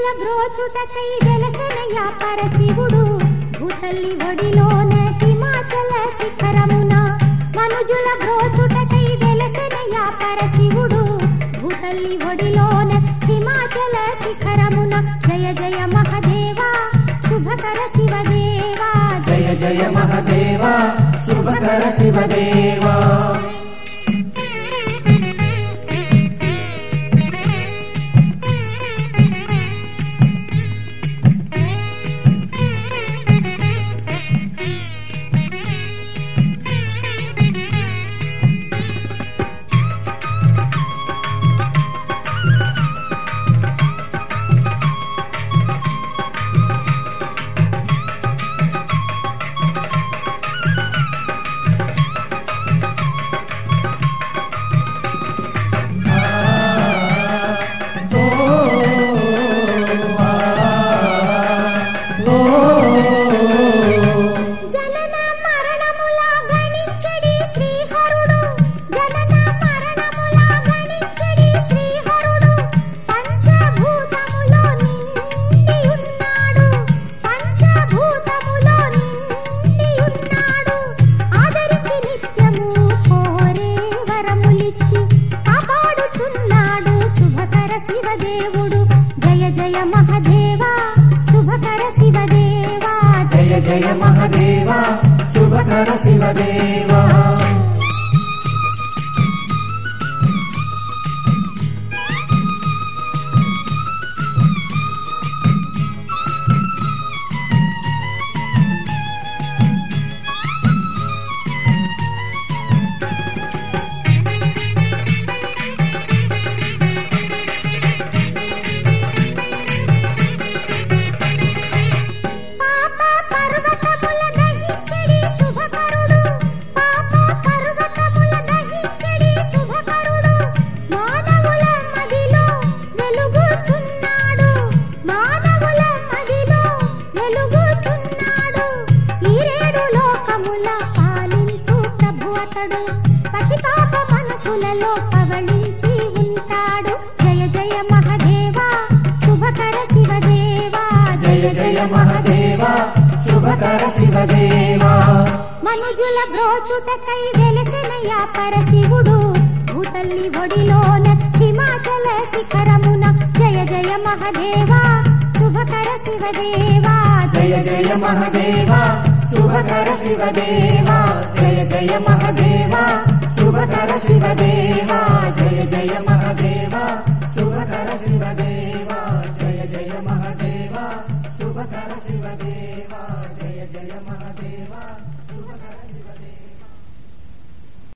మనుజుల బ్రోచుటకై వెలసెనయ్యా పరశివుడు భూతల్లి ఒడిలోన హిమాచల శిఖరమున మనుజుల బ్రోచుటకై వెలసెనయ్యా పరశివుడు భూతల్లి ఒడిలోన హిమాచల శిఖరమున జయ జయ మహదేవా శుభకర శివదేవా జయ జయ మహదేవ శుభకర శివదేవా ఓ ఓ జనన మరణములా గణించడి శ్రీహరుడు జనన మరణములా గణించడి శ్రీహరుడు పంచభూతములో నిండి ఉన్నాడు పంచభూతములో నిండి ఉన్నాడు ఆదరించి నిత్యము కోరే వరములిచ్చి కాపాడుచున్నాడు శుభకర శివదేవుడు జయ జయ మహదేవా శుభకర శివదేవా జయ జయ మహదేవ శుభకర శివదేవా పాప పర్వతముల దహించడి శుభకరుడు పాప పర్వతముల దహించడి శుభకరుడు మానవుల మదిలో వెలుగుచున్నాడు మానవుల మదిలో వెలుగుచున్నాడు ఈ రేడు లోకముల పాలించు ప్రభు అతడు పసిపాప మనసులలో పవళించి ఉంటాడు జయ జయ మహదేవా శుభకర శివదేవా జయ జయ మహదేవ శుభకర శివదేవా మనుజుల బ్రోచుటకై వెలసెనయ్యా పరశివుడు భూతల్లి ఒడిలోన హిమాచల శిఖరమున జయ జయ మహదేవా శుభకర శివదేవా జయ జయ మహదేవ శుభకర శివదేవా జయ జయ మహదేవ శుభకర శివదేవా జయ జయ మహ